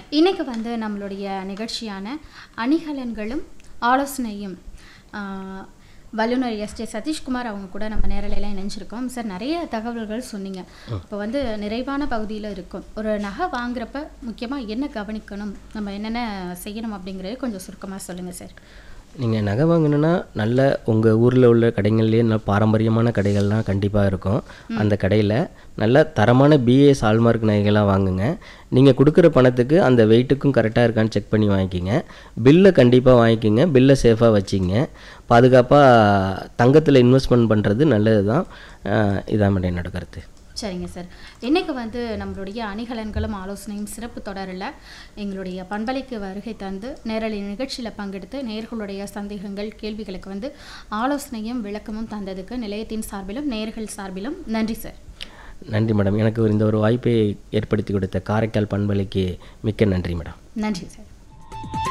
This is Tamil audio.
இன்னைக்கு வந்து நம்மளுடைய நிகழ்ச்சியான அணிகலன்களும் ஆலோசனையும் ஆ, வல்லுநர் எஸ் ஜே சதீஷ்குமார் அவங்க கூட நம்ம நேரலையில் இணைஞ்சிருக்கோம் சார் நிறைய தகவல்கள் சொன்னீங்க இப்போ வந்து நிறைவான பகுதியில் இருக்கும் ஒரு நகை வாங்குறப்ப முக்கியமாக என்ன கவனிக்கணும் நம்ம என்னென்ன செய்யணும் அப்படிங்கிறது கொஞ்சம் சுருக்கமாக சொல்லுங்கள் சார் நீங்கள் நகை வாங்கணுன்னா நல்ல உங்கள் ஊரில் உள்ள கடைகள்லேயே நல்ல பாரம்பரியமான கடைகள்லாம் கண்டிப்பாக இருக்கும் அந்த கடையில் நல்ல தரமான பிஏஎஸ் ஹால்மார்க் நகைகளாக வாங்குங்க நீங்கள் கொடுக்குற பணத்துக்கு அந்த வெயிட்டுக்கும் கரெக்டாக இருக்கான்னு செக் பண்ணி வாங்கிக்கிங்க பில்லை கண்டிப்பாக வாங்கிக்கிங்க பில்லை சேஃபாக வச்சிங்க பாதுகாப்பாக தங்கத்தில் இன்வெஸ்ட்மெண்ட் பண்ணுறது நல்லது தான் இதான் மேடம் என்னோட கருத்து சரிங்க சார் இன்னைக்கு வந்து நம்மளுடைய அணிகலன்களும் ஆலோசனையும் சிறப்பு தொடரில் எங்களுடைய பண்பலைக்கு வருகை தந்து நேரலை நிகழ்ச்சியில் பங்கெடுத்து நேர்களுடைய சந்தேகங்கள் கேள்விகளுக்கு வந்து ஆலோசனையும் விளக்கமும் தந்ததுக்கு நிலையத்தின் சார்பிலும் நேர்கள் சார்பிலும் நன்றி சார் நன்றி மேடம் எனக்கு ஒரு இந்த ஒரு வாய்ப்பை ஏற்படுத்தி கொடுத்த காரைக்கால் பண்பலைக்கு மிக்க நன்றி மேடம் நன்றி சார்